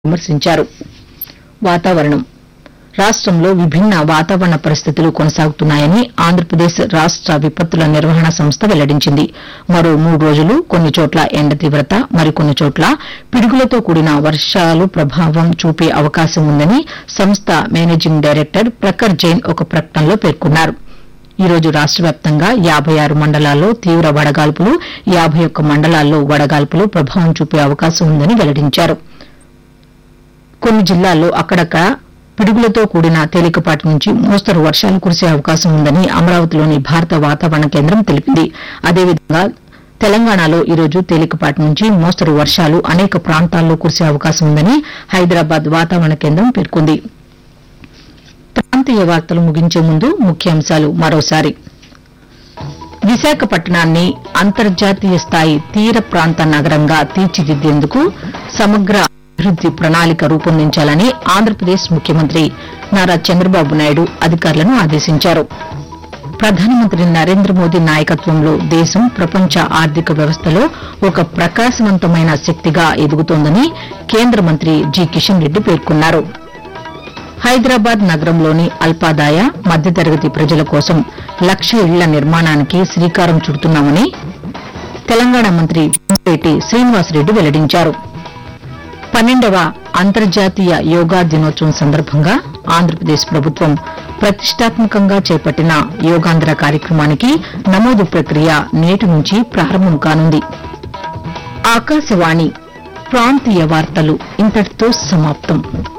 విమర్శించారు వాతావరణం రాష్ట్రంలో విభిన్న వాతావరణ పరిస్థితులు కొనసాగుతున్నాయని ఆంధ్రప్రదేశ్ రాష్ట్ర విపత్తుల నిర్వహణ సంస్థ వెల్లడించింది మరో మూడు రోజులు కొన్ని చోట్ల ఎండ తీవ్రత మరికొన్ని చోట్ల పిడుగులతో కూడిన వర్షాలు ప్రభావం చూపే అవకాశం ఉందని సంస్థ మేనేజింగ్ డైరెక్టర్ ప్రఖర్ జైన్ ఒక ప్రకటనలో పేర్కొన్నారు ఈ రోజు రాష్ట వ్యాప్తంగా యాబై ఆరు మండలాల్లో తీవ్ర వడగాల్పులు యాబై ఒక్క మండలాల్లో వడగాల్పులు ప్రభావం చూపే అవకాశం ఉందని వెల్లడించారు కొన్ని జిల్లాల్లో అక్కడక్కడ పిడుగులతో కూడిన తేలికపాటి నుంచి మోస్తరు వర్షాలు కురిసే అవకాశం ఉందని అమరావతిలోని భారత వాతావరణ కేంద్రం తెలిపింది అదేవిధంగా తెలంగాణలో ఈ రోజు తేలికపాటి నుంచి మోస్తరు వర్షాలు అనేక ప్రాంతాల్లో కురిసే అవకాశం ఉందని హైదరాబాద్ వాతావరణ కేంద్రం పేర్కొంది ప్రాంతీయ వార్తలు ముగించే ముందు ముఖ్యాంశాలు మరోసారి విశాఖపట్నాన్ని అంతర్జాతీయ స్థాయి తీర ప్రాంత నగరంగా తీర్చిదిద్దేందుకు సమగ్ర అభివృద్ది ప్రణాళిక రూపొందించాలని ఆంధ్రప్రదేశ్ ముఖ్యమంత్రి నారా చంద్రబాబు నాయుడు అధికారులను ఆదేశించారు ప్రధానమంత్రి నరేంద్ర మోదీ నాయకత్వంలో దేశం ప్రపంచ ఆర్థిక వ్యవస్థలో ఒక ప్రకాశవంతమైన శక్తిగా ఎదుగుతోందని కేంద్ర మంత్రి జి కిషన్ రెడ్డి పేర్కొన్నారు హైదరాబాద్ నగరంలోని అల్పాదాయ మధ్యతరగతి ప్రజల కోసం లక్ష ఇళ్ల నిర్మాణానికి శ్రీకారం చుడుతున్నామని తెలంగాణ మంత్రి పొంగులేటి శ్రీనివాసరెడ్డి వెల్లడించారు పన్నెండవ అంతర్జాతీయ యోగా దినోత్సవం సందర్భంగా ఆంధ్రప్రదేశ్ ప్రభుత్వం ప్రతిష్టాత్మకంగా చేపట్టిన యోగాంధ్ర కార్యక్రమానికి నమోదు ప్రక్రియ నేటి నుంచి ప్రారంభం కానుంది ఆకాశవాణి ప్రాంతీయ వార్తలు ఇంతటితో సమాప్తం